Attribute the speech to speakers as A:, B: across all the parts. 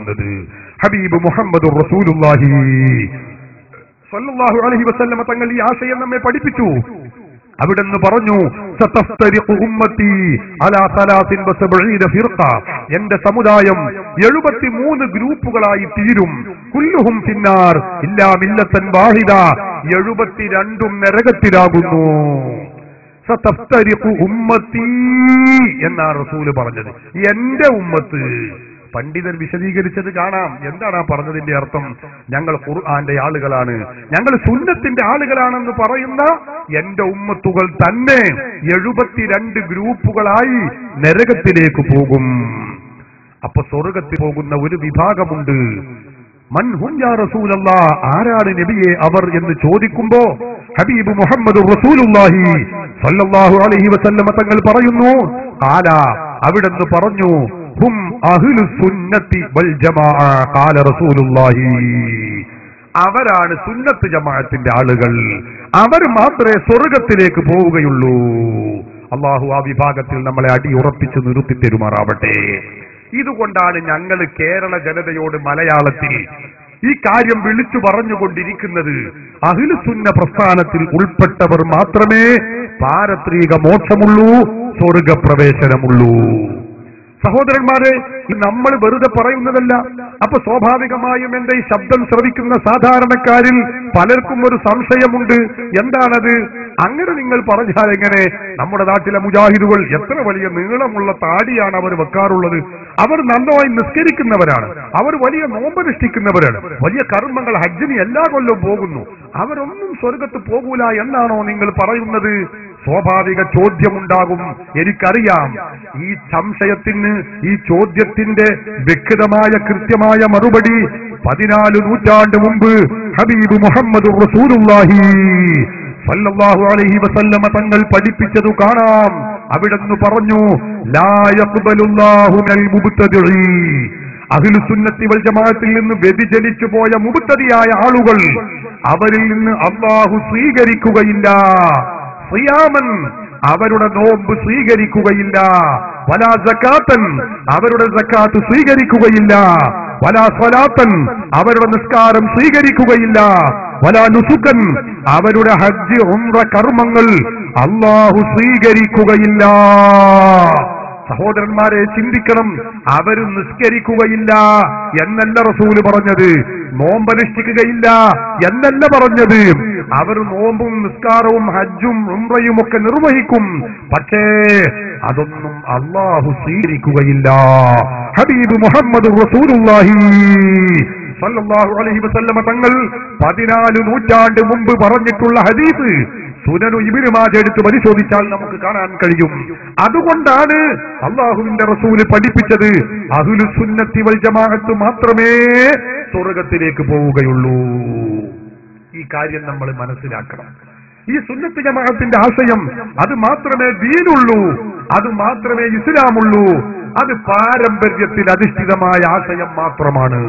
A: പഠിപ്പിക്കുന്നത് ഹബീബ് മുഹമ്മദ് റസൂലുള്ളാഹി സല്ലല്ലാഹു അലൈഹി വസല്ലമ തങ്ങൾ ഈ ആശയം നമ്മെ പഠിപ്പിച്ചു അവിടുന്ന് പറഞ്ഞു സതഫ്തരിഖു ഉമ്മത്തി അലാ സലാസിൻ വസബഈന ഫിർഖ എന്റെ സമുദായം 73 ഗ്രൂപ്പുകളായി തീരും കുല്ലുഹും ഫിന്നാർ ഇല്ലാ മില്ലത്തൻ വാഹിദ 72ഉം നരകത്തിലാകുന്നു സതഫ്തരിഖു ഉമ്മത്തി എന്നാണ് റസൂല് പറഞ്ഞത് എന്റെ ഉമ്മത്ത് പണ്ഡിതൻ വിശദീകരിച്ചത് കാണാം എന്താണ് ആ പറഞ്ഞതിന്റെ അർത്ഥം ഞങ്ങൾ ഖുർആന്റെ ആളുകളാണ് ഞങ്ങൾ സുന്നത്തിന്റെ ആളുകളാണെന്ന് പറയുന്ന എന്റെ ഉമ്മത്തുകൾ തന്നെ എഴുപത്തിരണ്ട് ഗ്രൂപ്പുകളായി നരകത്തിലേക്ക് പോകും അപ്പൊ സ്വർഗത്തിൽ പോകുന്ന ഒരു വിഭാഗമുണ്ട് മൻഹും യാ റസൂലല്ലാ ആരാണ് നബിയെ അവർ എന്ന് ചോദിക്കുമ്പോ ഹബീബ് മുഹമ്മദ് റസൂലുള്ളാഹി സല്ലല്ലാഹു അലൈഹി വസല്ലമ തങ്ങൾ പറയുന്നു കാല അവിടുന്ന് പറഞ്ഞു ഹും അഹ്ലു സുന്നത്തി വൽ ജമാഅ ഖാല റസൂലുള്ളാഹി അവരാണ് സുന്നത്ത് ജമാഅത്തിന്റെ ആളുകൾ അവർ മാത്രമേ സ്വർഗത്തിലേക്ക് പോവുകയുള്ളൂ അള്ളാഹു ആ വിഭാഗത്തിൽ നമ്മളെ അടിയുറപ്പിച്ച് നിർത്തി തരുമാറാവട്ടെ ഇതുകൊണ്ടാണ് ഞങ്ങൾ കേരള ജനതയോട് മലയാളത്തിൽ ഈ കാര്യം വിളിച്ചു പറഞ്ഞുകൊണ്ടിരിക്കുന്നത് അഹിലുസുന്ന പ്രസ്ഥാനത്തിൽ ഉൾപ്പെട്ടവർ മാത്രമേ പാരത്രിക മോക്ഷമുള്ളൂ സ്വർഗപ്രവേശനമുള്ളൂ സഹോദരന്മാരെ ഇത് നമ്മൾ വെറുതെ പറയുന്നതല്ല അപ്പൊ സ്വാഭാവികമായും എന്റെ ഈ ശബ്ദം ശ്രവിക്കുന്ന സാധാരണക്കാരിൽ പലർക്കും ഒരു സംശയമുണ്ട് എന്താണത് അങ്ങനെ നിങ്ങൾ പറഞ്ഞാൽ എങ്ങനെ നമ്മുടെ നാട്ടിലെ മുജാഹിദുകൾ എത്ര വലിയ നീളമുള്ള താടിയാണ് അവർ വെക്കാറുള്ളത് അവർ നന്നായി നിസ്കരിക്കുന്നവരാണ് അവർ വലിയ നോമ്പനുഷ്ഠിക്കുന്നവരാണ് വലിയ കർമ്മങ്ങൾ ഹജ്ജിന് എല്ലാ കൊല്ലവും പോകുന്നു അവരൊന്നും സ്വർഗത്ത് പോകൂല എന്നാണോ നിങ്ങൾ പറയുന്നത് സ്വാഭാവിക ചോദ്യമുണ്ടാകും എനിക്കറിയാം ഈ സംശയത്തിന് ഈ ചോദ്യത്തിന്റെ വ്യക്തമായ കൃത്യമായ മറുപടി പതിനാല് നൂറ്റാണ്ട് മുമ്പ് ഹബീബ് മുഹമ്മദ് റസൂലുള്ളാഹി സല്ലല്ലാഹു അലൈഹി വസല്ലമ തങ്ങൾ പഠിപ്പിച്ചതു കാണാം അവിടെന്ന് പറഞ്ഞു ലാ യഖ്ബലുല്ലാഹു മിനൽ മുബ്തദിഈ അഖിലുസുന്നത്തി വൽ ജമാഅത്തിൽ നിന്ന് വ്യതിചലിച്ചു പോയ മുബ്തദിയായ ആളുകൾ അവരിൽ നിന്ന് അള്ളാഹു സ്വീകരിക്കുകയില്ല സിയാമൻ അവരുടെ നോമ്പ് സ്വീകരിക്കുകയില്ല വലാ സക്കാത്തൻ അവരുടെ സക്കാത്ത് സ്വീകരിക്കുകയില്ല വലാ സ്വലാത്തൻ അവരുടെ നിസ്കാരം സ്വീകരിക്കുകയില്ല വലാ നുസുക്കൻ അവരുടെ ഹജ്ജ് ഉംറ കർമ്മങ്ങൾ അള്ളാഹു സ്വീകരിക്കുകയില്ല സഹോദരന്മാരെ ചിന്തിക്കണം അവര് നിസ്കരിക്കുകയില്ല എന്നല്ല റസൂല് പറഞ്ഞത് നോമ്പനുഷ്ഠിക്കുകയില്ല എന്നല്ല പറഞ്ഞത് അവർ നോമ്പും നിസ്കാരവും ഹജ്ജും ഉംറയും ഒക്കെ നിർവഹിക്കും പക്ഷേ അതൊന്നും അള്ളാഹു സ്വീകരിക്കുകയില്ല ഹബീബ് മുഹമ്മദ് റസൂലുള്ളാഹി സല്ലല്ലാഹു അലൈഹി വസല്ലമ തങ്ങൾ പതിനാല് നൂറ്റാണ്ട് മുമ്പ് പറഞ്ഞിട്ടുള്ള ഹദീസ് സുനനു ഇബിന് മാജ എടുത്ത് പരിശോധിച്ചാൽ നമുക്ക് കാണാൻ കഴിയും അതുകൊണ്ടാണ് അള്ളാഹുവിന്റെ റസൂല് പഠിപ്പിച്ചത് അഹുലു സുന്നത്തി വൽ ജമാഅത്ത് മാത്രമേ സ്വർഗത്തിലേക്ക് പോവുകയുള്ളൂ ഈ കാര്യം നമ്മൾ മനസ്സിലാക്കണം ഈ സുന്നത്ത് ജമാഅത്തിന്റെ ആശയം അത് മാത്രമേ ദീനുള്ളൂ അത് മാത്രമേ ഇസ്ലാമുള്ളൂ അത് പാരമ്പര്യത്തിൽ അധിഷ്ഠിതമായ ആശയം മാത്രമാണ്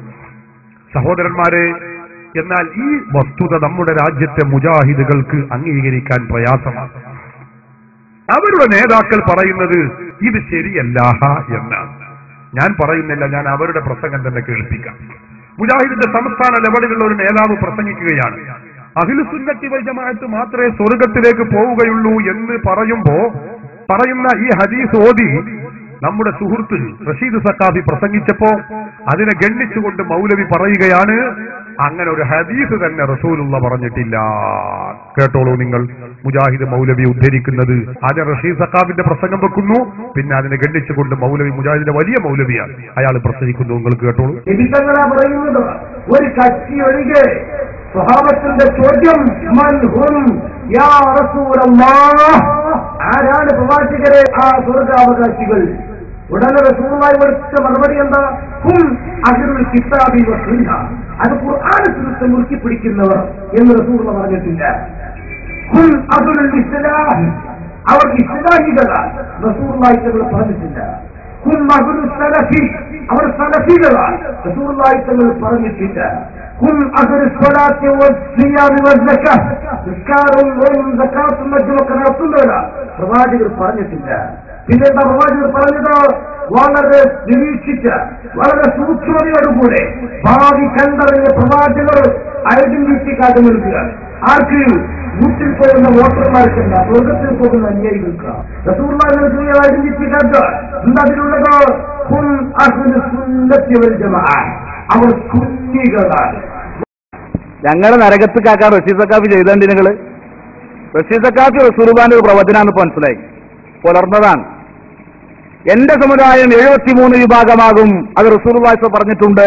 A: സഹോദരന്മാരെ എന്നാൽ ഈ വസ്തുത നമ്മുടെ രാജ്യത്തെ മുജാഹിദുകൾക്ക് അംഗീകരിക്കാൻ പ്രയാസമാണ് അവരുടെ നേതാക്കൾ പറയുന്നത് ഇത് ശരിയല്ല എന്നാണ് ഞാൻ പറയുന്നില്ല ഞാൻ അവരുടെ പ്രസംഗം തന്നെ കേൾപ്പിക്കാം മുജാഹിദിന്റെ സംസ്ഥാന ലെവലിലുള്ള ഒരു നേതാവ് പ്രസംഗിക്കുകയാണ് അഖിലുസുന്നത്തി വൽ ജമാഅത്ത് മാത്രമേ സ്വർഗത്തിലേക്ക് പോവുകയുള്ളൂ എന്ന് പറയുമ്പോ പറയുന്ന ഈ ഹദീസ് ഓതി നമ്മുടെ സുഹൃത്ത് റഷീദ് സക്കാഫി പ്രസംഗിച്ചപ്പോ അതിനെ ഗണ്ണിച്ചുകൊണ്ട് മൗലവി പറയുകയാണ് അങ്ങനെ ഒരു ഹദീസ് തന്നെ റസൂലുള്ള പറഞ്ഞിട്ടില്ല കേട്ടോളൂ നിങ്ങൾ മുജാഹിദ് മൗലവി ഉദ്ധരിക്കുന്നത് ആദ്യം റഷീദ് സക്കാഫിന്റെ പ്രസംഗം വെക്കുന്നു പിന്നെ അതിനെ ഗണ്ണിച്ചുകൊണ്ട് മൗലവി മുജാഹിദിന്റെ വലിയ മൗലവിയാണ് അയാൾ പ്രസംഗിക്കുന്നു നിങ്ങൾ കേട്ടോളൂ
B: നിബിതങ്ങളാ പറയുന്നത് ഒരു കക്ഷി ഒഴികെ സ്വഭാവത്തിന്റെ ചോദ്യം മൻ ഹും യാ റസൂലല്ലാഹ് ആരാണ് പ്രവാചകരെ ആ സ്വർഗാവകാശികൾ ഉടനെ റസൂലുള്ളാഹി കൊടുത്ത മറുപടി എന്താ ഹും അഹ്ലുൽ കിതാബി വസുന്ന അത് ഖുർആനെ കുറിച്ച് മുറുക്കി പിടിക്കുന്നവർ എന്ന് റസൂലുള്ള പറഞ്ഞിട്ടില്ല ഹും അഹ്ലുൽ ഇസ്ലാം അവർ ഇസ്ലാഹികളാണ് റസൂലുള്ളാഹി തങ്ങൾ പറഞ്ഞിട്ടില്ല ഹും അഹ്ലുൽ സലഫി അവർ സലഫികളാണ് റസൂലുള്ളാഹി തങ്ങൾ പറഞ്ഞിട്ടില്ല ഹും അഹ്ലുൽ സ്വലാത്തി വസ്സിയാമി വസ്സക്കാത്ത് നിസ്കാരവും നോമ്പും സക്കാത്തും മറ്റുമൊക്കെ നടത്തുന്നവരാണ് പ്രവാചകർ പറഞ്ഞിട്ടില്ല പിന്നെ എന്താ പ്രവാചകർ പറഞ്ഞത് വളരെ നിരീക്ഷിച്ച് വളരെ സൂക്ഷ്മതയോടുകൂടെ ഭാവി കണ്ടറിഞ്ഞ പ്രവാചകർ ഐഡന്റിറ്റി കാർഡ് നൽകുക ആർക്ക് വീട്ടിൽ പോകുന്ന വോട്ടർമാർക്കല്ല സ്വർഗത്തിൽ പോകുന്ന അനുയായികൾക്ക് റസൂർമാർക്ക് ഐഡന്റിറ്റി കാർഡ് എന്താ അതിലുള്ളത് കുൽ അഹ്ലു സുന്നത്തി വൽ ജമാഅ അവർ സുന്നികളാണ്
C: ഞങ്ങളെ നരകത്ത് കാക്കാൻ റഷീദ് സക്കാഫി ചെയ്തണ്ട് നിങ്ങള് റഷീദ് സക്കാഫി റസൂർബാന്റെ ഒരു പ്രവചനാന്ന് ഇപ്പൊ മനസ്സിലായി പുലർന്നതാണ് എന്റെ സമുദായം എഴുപത്തിമൂന്ന് വിഭാഗമാകും അത് റസൂർ വായ്പ പറഞ്ഞിട്ടുണ്ട്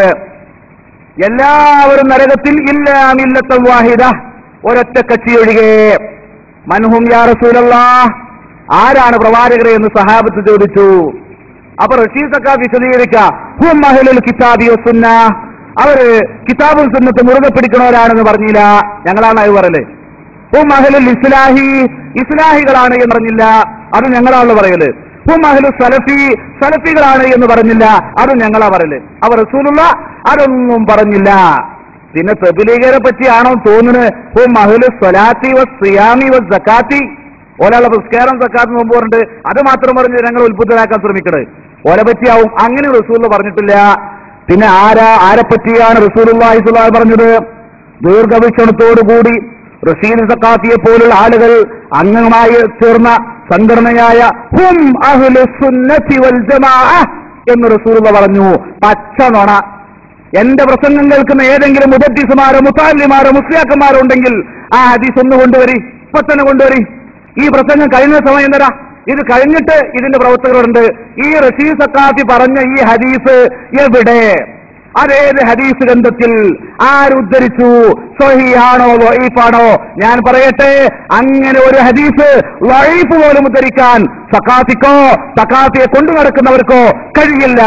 C: എല്ലാവരും നരകത്തിൽ ഇല്ല മില്ലത്തം വാഹിദ ഒരൊറ്റ കക്ഷി ഒഴികെ മൻഹും യാ റസൂലല്ലാ ആരാണ് പ്രവാചകരെ എന്ന് സഹാബത്ത് ചോദിച്ചു അപ്പൊ റഷീദ് സക്കാഫ് വിശദീകരിക്ക ഹും അഹ്ലുൽ കിതാബി വസുന്ന അവര് കിതാബുൽ സുന്നത്ത് മുറുകെ പിടിക്കണവരാണെന്ന് പറഞ്ഞില്ല ഞങ്ങളാണ് അത് പറയല് ഹും അഹ്ലുൽ ഇസ്ലാഹി ഇസ്ലാഹികളാണ് എന്ന് പറഞ്ഞില്ല അത് ഞങ്ങളാണ് പറയല് ഹും അഹ്ലു സലഫി സലഫികളാണ് എന്ന് പറഞ്ഞില്ല അത് ഞങ്ങളാ പറയല് അവർ റസൂലുള്ള അതൊന്നും പറഞ്ഞില്ല പിന്നെ തെബിലീഗരെ പറ്റിയാണോ തോന്നുന്നത് ഹും അഹ്ലു സ്വലാത്തി വ സിയാമി വ സക്കാത്തി ഓലാളെ പുസ്കാരം സക്കാത്ത് നോമ്പ് പറഞ്ഞിട്ട് അത് മാത്രം പറഞ്ഞ് ഞങ്ങൾ ഉത്ബുദ്ധരാക്കാൻ ശ്രമിക്കണത് ഓലെ പറ്റിയാവും അങ്ങനെ റസൂൽ പറഞ്ഞിട്ടില്ല പിന്നെ ആരാ ആരെ പറ്റിയാണ് റസൂലുള്ളാഹി സ്വല്ലല്ലാഹു അലൈഹി പറഞ്ഞത് ദീർഘവീക്ഷണത്തോടുകൂടി റഷീദ് സക്കാത്തിയെ പോലുള്ള ആളുകൾ അംഗമായി ചേർന്ന സംഘടനയായ ഹും അഹ്ലു സുന്നത്തി വൽ ജമാഅ എന്ന് റസൂലുള്ള പറഞ്ഞു പച്ച നുണ എന്റെ പ്രസംഗം കേൾക്കുന്ന ഏതെങ്കിലും മുദദ്ദിസുമാരോ മുത്താലിമാരോ മുസ്ലിയാക്കന്മാരോ ഉണ്ടെങ്കിൽ ആ ഹദീസ് ഒന്ന് കൊണ്ടുവരി ഇപ്പൊ തന്നെ കൊണ്ടുവരി ഈ പ്രസംഗം കഴിഞ്ഞ സമയം തരാ ഇത് കഴിഞ്ഞിട്ട് ഇതിന്റെ പ്രവർത്തകരുണ്ട് ഈ റഷീദ് സക്കാഫി പറഞ്ഞ ഈ ഹദീസ് എവിടെ അതേത് ഹദീസ് ഗ്രന്ഥത്തിൽ ആരുദ്ധരിച്ചു സ്വഹിയാണോ വൈഫാണോ ഞാൻ പറയട്ടെ അങ്ങനെ ഒരു ഹദീസ് വൈഫ് പോലും ഉദ്ധരിക്കാൻ സക്കാഫിക്കോ സക്കാഫിയെ കൊണ്ടു നടക്കുന്നവർക്കോ കഴിയില്ല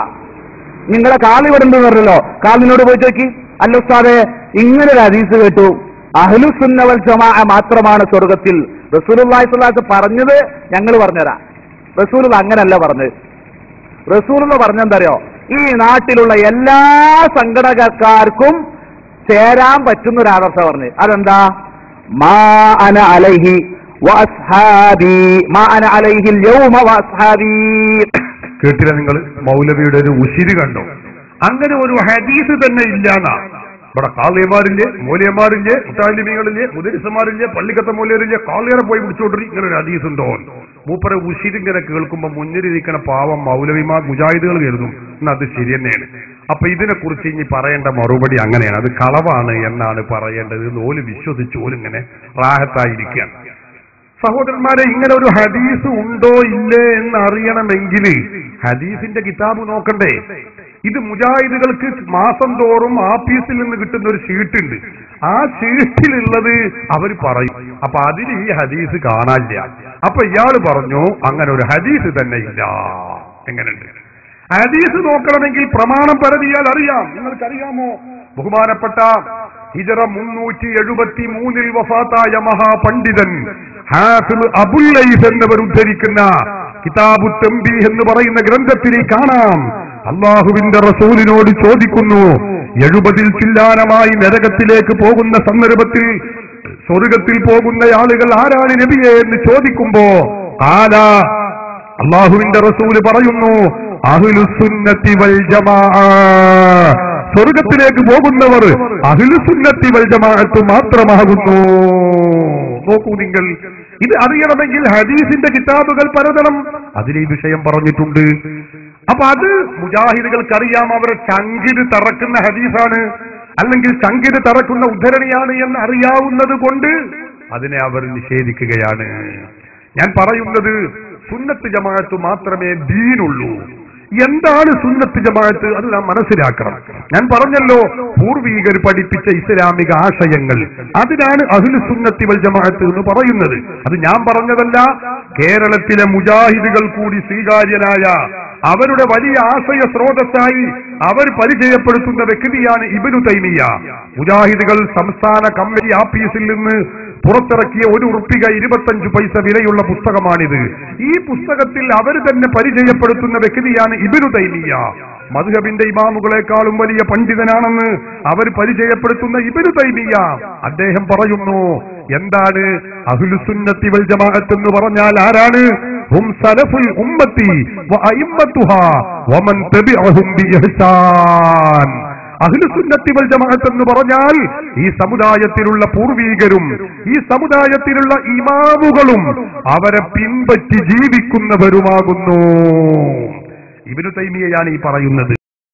C: നിങ്ങളെ കാൽ ഇവിടെ ഉണ്ടെന്ന് പറഞ്ഞല്ലോ കാലിനോട് പോയി ചോക്കി അല്ല ഉസ്താദെ ഇങ്ങനെ ഒരു ഹദീസ് കേട്ടു അഹ്ലുസുന്നവൽ ജമാ മാത്രമാണ് സ്വർഗത്തിൽ റസൂലുള്ളാഹി സ്വല്ലല്ലാഹു അലൈഹി വസല്ലം പറഞ്ഞത് ഞങ്ങൾ പറഞ്ഞുതരാം റസൂൽ അങ്ങനല്ല പറഞ്ഞത് റസൂൽ പറഞ്ഞെന്തറിയോ ഈ നാട്ടിലുള്ള എല്ലാ സംഘടനക്കാർക്കും ചേരാൻ പറ്റുന്ന ഒരു ആദർശം പറഞ്ഞു അതെന്താ മാ അന അലൈഹി വഅസ്ഹാബി മാ അന അലൈഹി യൗമ വഅസ്ഹാബി
A: കേട്ടില്ല നിങ്ങൾ മൗലവിയുടെ ഒരു ഉശിരി കണ്ടോ അങ്ങനെ ഒരു ഹദീസ് തന്നെ ഇല്ലാന്നാ ഇവിടെ കാളിയമാരില്ലേ മൂല്യന്മാരില്ലേ മുത്താലിമികളില്ലേ മുദരിസമാരില്ലേ പള്ളിക്കത്തെ മൂല്യരില്ലേ കാളിയറെ പോയി പിടിച്ചോണ്ടി ഇങ്ങനെ ഒരു ഹദീസ് ഉണ്ടോ മൂപ്പരെ ഉശിരി ഇങ്ങനെ കേൾക്കുമ്പോ മുന്നിലിരിക്കണ പാവം മൗലവിമാർ മുജാഹിദുകൾ കരുതും എന്നാ അത് ശരി തന്നെയാണ് അപ്പൊ ഇതിനെ കുറിച്ച് ഇനി പറയേണ്ട മറുപടി അങ്ങനെയാണ് അത് കളവാണ് എന്നാണ് പറയേണ്ടത് എന്ന് ഓല് വിശ്വസിച്ച് ഓലിങ്ങനെ റാഹത്തായിരിക്കുകയാണ് സഹോദരന്മാരെ ഇങ്ങനെ ഒരു ഹദീസ് ഉണ്ടോ ഇല്ലേ എന്ന് അറിയണമെങ്കിൽ ഹദീസിന്റെ കിതാബ് നോക്കണ്ടേ ഇത് മുജാഹിദുകൾക്ക് മാസം തോറും ആഫീസിൽ നിന്ന് കിട്ടുന്ന ഒരു ഷീട്ടുണ്ട് ആ ഷീട്ടിലുള്ളത് അവർ പറയും അപ്പൊ അതിൽ ഈ ഹദീസ് കാണാനില്ല അപ്പൊ ഇയാൾ പറഞ്ഞു അങ്ങനെ ഒരു ഹദീസ് തന്നെ ഇല്ല എങ്ങനെയുണ്ട് ഹദീസ് നോക്കണമെങ്കിൽ പ്രമാണം പരതിയാൽ അറിയാം നിങ്ങൾക്കറിയാമോ ബഹുമാനപ്പെട്ട ഹിജറ മുന്നൂറ്റി എഴുപത്തി മൂന്നിൽ വഫാത്തായ മഹാപണ്ഡിതൻ ഹാഫിദ് അബുല്ലൈസ് എന്നവർ ഉദ്ധരിക്കുന്ന കിതാബു തമ്പി എന്ന് പറയുന്ന ഗ്രന്ഥത്തിൽ കാണാം അള്ളാഹുവിന്റെ റസൂലിനോട് ചോദിക്കുന്നു എഴുപതിൽ ചില്ലാനമായി നരകത്തിലേക്ക് പോകുന്ന സന്ദർഭത്തിൽ സ്വർഗത്തിൽ പോകുന്ന ആളുകൾ ആരാണ് നബിയെ എന്ന് ചോദിക്കുമ്പോ ആലാ അള്ളാഹുവിന്റെ റസൂല് പറയുന്നു അഹ്ലുസുന്നത്തി വൽ ജമാഅ സ്വർഗത്തിലേക്ക് പോകുന്നവർ അഹ്ലുസുന്നത്തി വൽ ജമാഅത്ത് മാത്രമാകുന്നു നോക്കൂ നിങ്ങൾ ഇത് അറിയണമെങ്കിൽ ഹദീസിന്റെ കിതാബുകൾ പരതണം അതിൽ ഈ വിഷയം പറഞ്ഞിട്ടുണ്ട് അപ്പൊ അത് മുജാഹിദുകൾക്ക് അറിയാം അവരെ ചങ്കിന് തറക്കുന്ന ഹദീസാണ് അല്ലെങ്കിൽ ചങ്കിന് തറക്കുന്ന ഉദ്ധരണിയാണ് എന്ന് അറിയാവുന്നത് കൊണ്ട് അതിനെ അവർ നിഷേധിക്കുകയാണ് ഞാൻ പറയുന്നത് സുന്നത്ത് ജമാഅത്ത് മാത്രമേ ദീനുള്ളൂ എന്താണ് സുന്നത്ത് ജമാഅത്ത് അത് നാം മനസ്സിലാക്കണം ഞാൻ പറഞ്ഞല്ലോ പൂർവീകർ പഠിപ്പിച്ച ഇസ്ലാമിക ആശയങ്ങൾ അതിനാണ് അഹ്ലു സുന്നത്തി വൽ ജമാഅത്ത് എന്ന് പറയുന്നത് അത് ഞാൻ പറഞ്ഞതല്ല കേരളത്തിലെ മുജാഹിദുകൾ കൂടി സ്വീകാര്യനായ അവരുടെ വലിയ ആശയ സ്രോതസ്സായി അവർ പരിചയപ്പെടുത്തുന്ന വ്യക്തിയാണ് ഇബനു തൈമിയ മുജാഹിദുകൾ സംസ്ഥാന കമ്മിറ്റി ആഫീസിൽ നിന്ന് പുറത്തിറക്കിയ ഒരു ഉറുപ്പിക ഇരുപത്തഞ്ച് പൈസ വിലയുള്ള പുസ്തകമാണിത് ഈ പുസ്തകത്തിൽ അവർ തന്നെ പരിചയപ്പെടുത്തുന്ന വ്യക്തിയാണ് ഇബിനു തൈമിയ മധുഹബിന്റെ ഇമാമുകളെക്കാളും വലിയ പണ്ഡിതനാണെന്ന് അവർ പരിചയപ്പെടുത്തുന്ന ഇബിനു തൈമിയ അദ്ദേഹം പറയുന്നു എന്താണ് അഹ്ലുസുന്നത്തി വൽ ജമാഅത്ത് എന്ന് പറഞ്ഞാൽ ആരാണ് ഹും സലഫുൽ ഉമ്മത്തി വഅഇമ്മത്തുഹാ വമൻ തബിഅഹും ബിഇഹ്സാൻ അഖിലുസുന്നത്തി വൽ ജമാഅത്ത് എന്ന് പറഞ്ഞാൽ ഈ സമുദായത്തിലുള്ള പൂർവീകരും ഈ സമുദായത്തിലുള്ള ഇമാമുകളും അവരെ പിൻപറ്റി ജീവിക്കുന്നവരുമാകുന്നു ഇബിനു തൈമിയയാണ് ഈ പറയുന്നത്